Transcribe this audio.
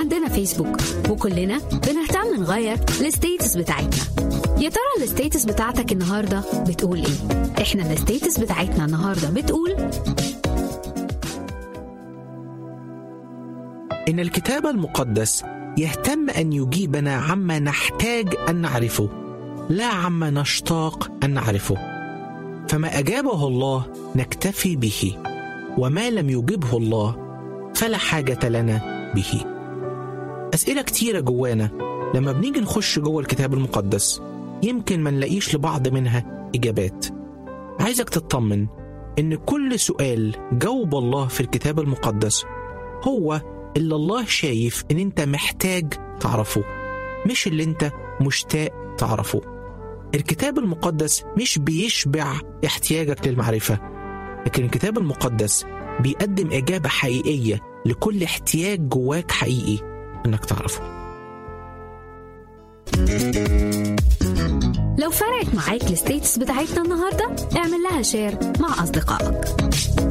عندنا فيسبوك وكلنا بنهتم نغير الستيتس بتاعتنا يا ترى الستيتس بتاعتك النهارده بتقول ايه احنا الستيتس بتاعتنا النهارده بتقول إن الكتاب المقدس يهتم أن يجيبنا عما نحتاج أن نعرفه لا عما نشتاق أن نعرفه فما أجابه الله نكتفي به وما لم يجبه الله فلا حاجة لنا به أسئلة كتيرة جوانا لما بنيجي نخش جوه الكتاب المقدس يمكن ما نلاقيش لبعض منها إجابات عايزك تطمن إن كل سؤال جاوب الله في الكتاب المقدس هو اللي الله شايف إن أنت محتاج تعرفه مش اللي أنت مشتاق تعرفه الكتاب المقدس مش بيشبع احتياجك للمعرفة لكن الكتاب المقدس بيقدم إجابة حقيقية لكل احتياج جواك حقيقي إنك تعرفه لو فرقت معاك الستيتس بتاعتنا النهارده اعمل لها شير مع اصدقائك